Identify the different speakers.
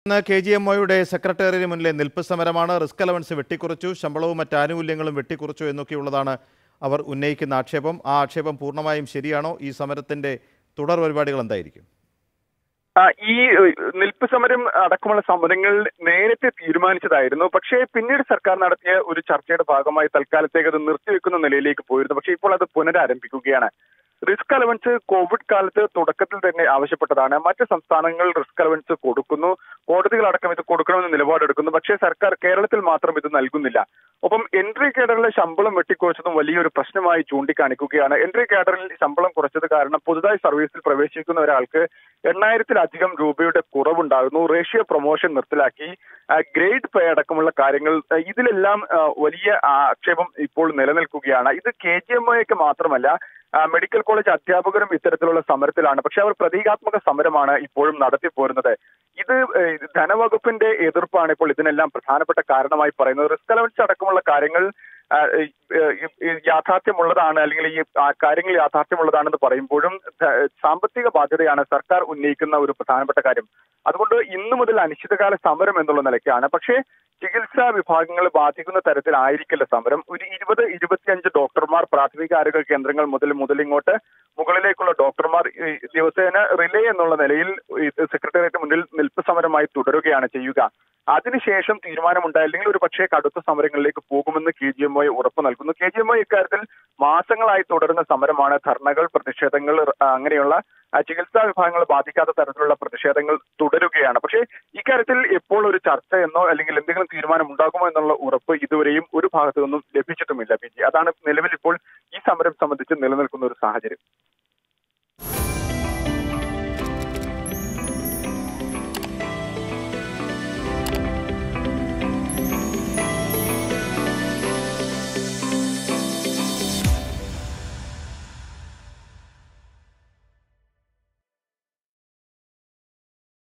Speaker 1: ഇന്ന് K G M ഒയുടെ സെക്രട്ടേറിയറ്റിന് മുന്നിലെ നിൽപ്പ് സമരമാണ് റിസ്ക് അലവൻസ് വെട്ടിക്കുറച്ചു ശമ്പളവും മറ്റ് ആനുകൂല്യങ്ങളും വെട്ടിക്കുറച്ചു എന്നൊക്കെയുള്ളതാണ് അവർ ഉന്നയിക്കുന്ന ആക്ഷേപം ആ ആക്ഷേപം പൂർണ്ണമായും ശരിയാണോ ഈ സമരത്തിന്റെ തുടർ പരിപാടികൾ എന്തായിരിക്കും
Speaker 2: ആ, ഈ ഏഹ്, നിൽപ്പ് സമരം അടക്കമുള്ള സമരങ്ങൾ നേരത്തെ തീരുമാനിച്ചതായിരുന്നു പക്ഷേ പിന്നീട് സർക്കാർ നടത്തിയ ഒരു ചർച്ചയുടെ ഭാഗമായി തൽക്കാലത്തേക്ക് അത് നിർത്തിവെക്കുന്ന നിലയിലേക്ക് പോയിരുന്നു പക്ഷേ ഇപ്പോൾ അത് പുനരാരംഭിക്കുകയാണ് റിസ്ക് അലവൻസ് കോവിഡ് കാലത്ത് തുടക്കത്തിൽ തന്നെ ആവശ്യപ്പെട്ടതാണ് മറ്റ് സംസ്ഥാനങ്ങൾ റിസ്ക് അലവൻസ് കൊടുക്കുന്നു കോടതികളടക്കം ഇത് കൊടുക്കണമെന്ന് നിലപാടെടുക്കുന്നു പക്ഷേ സർക്കാർ കേരളത്തിൽ മാത്രം ഇത് നൽകുന്നില്ല ഒപ്പം എൻട്രി കേഡറിലെ ശമ്പളം വെട്ടിക്കുറച്ചതും വലിയൊരു പ്രശ്നമായി ചൂണ്ടിക്കാണിക്കുകയാണ് എൻട്രി കേഡറിൽ ശമ്പളം കുറച്ചത് കാരണം പുതുതായി സർവീസിൽ പ്രവേശിക്കുന്ന ഒരാൾക്ക് എണ്ണായിരത്തിലധികം രൂപയുടെ കുറവുണ്ടാകുന്നു റേഷ്യോ പ്രൊമോഷൻ നിർത്തലാക്കി ആ, ഗ്രേഡ് പേ അടക്കമുള്ള കാര്യങ്ങൾ ആ, ഇതിലെല്ലാം ആ, വലിയ ആക്ഷേപം ഇപ്പോൾ നിലനിൽക്കുകയാണ് ഇത് കെ ജി എം ഒയൊക്കെ മാത്രമല്ല ആ, മെഡിക്കൽ കോളേജ് അധ്യാപകരും ഇത്തരത്തിലുള്ള സമരത്തിലാണ് പക്ഷെ അവർ പ്രതീകാത്മക സമരമാണ് ഇപ്പോഴും നടത്തിപ്പോരുന്നത് ഇത് ഏഹ്, ഇത് ധനവകുപ്പിന്റെ എതിർപ്പാണ് ഇപ്പോൾ ഇതിനെല്ലാം പ്രധാനപ്പെട്ട കാരണമായി പറയുന്നത് റിസ്ക് അലവൻസ് അടക്കമുള്ള കാര്യങ്ങൾ ആ, ഈ, ഈ, ഈ യാഥാർത്ഥ്യമുള്ളതാണ് അല്ലെങ്കിൽ ഈ ആ, കാര്യങ്ങൾ യാഥാർത്ഥ്യമുള്ളതാണെന്ന് പറയുമ്പോഴും ധ- സാമ്പത്തിക ബാധ്യതയാണ് സർക്കാർ ഉന്നയിക്കുന്ന ഒരു പ്രധാനപ്പെട്ട കാര്യം അതുകൊണ്ട് ഇന്നു മുതൽ അനിശ്ചിതകാല സമരം എന്നുള്ള നിലയ്ക്കാണ് പക്ഷേ ചികിത്സാ വിഭാഗങ്ങളെ ബാധിക്കുന്ന തരത്തിലായിരിക്കില്ല സമരം ഒരു ഇരുപത് ഇരുപത്തിയഞ്ച് ഡോക്ടർമാർ പ്രാഥമിക ആരോഗ്യ കേന്ദ്രങ്ങൾ മുതൽ മുതലിങ്ങോട്ട് മുകളിലേക്കുള്ള ഡോക്ടർമാർ ഈ ദിവസേന റിലേ എന്നുള്ള നിലയിൽ ഈ സെക്രട്ടേറിയറ്റ് മുന്നിൽ നിൽപ്പ് സമരമായി തുടരുകയാണ് ചെയ്യുക അതിനുശേഷം തീരുമാനമുണ്ടായില്ലെങ്കിൽ ഒരു പക്ഷേ കടുത്ത സമരങ്ങളിലേക്ക് പോകുമെന്ന് കെ ജി എം ഒ ഉറപ്പ് നൽകുന്നു കെ ജി എം ഒ ഇക്കാര്യത്തിൽ മാസങ്ങളായി തുടരുന്ന സമരമാണ് ധർണകൾ പ്രതിഷേധങ്ങൾ ആ, അങ്ങനെയുള്ള ആ, ചികിത്സാ വിഭാഗങ്ങളെ ബാധിക്കാത്ത തരത്തിലുള്ള പ്രതിഷേധങ്ങൾ തുടരുകയാണ് പക്ഷേ ഇക്കാര്യത്തിൽ എപ്പോൾ ഒരു ചർച്ച എന്നോ അല്ലെങ്കിൽ എന്തെങ്കിലും തീരുമാനം ഉണ്ടാകുമോ എന്നുള്ള ഉറപ്പ് ഇതുവരെയും ഒരു ഭാഗത്തു നിന്നും ലഭിച്ചിട്ടുമില്ല പി ജി അതാണ് നിലവിൽ ഇപ്പോൾ ഈ സമരം സംബന്ധിച്ച് നിലനിൽക്കുന്ന ഒരു സാഹചര്യം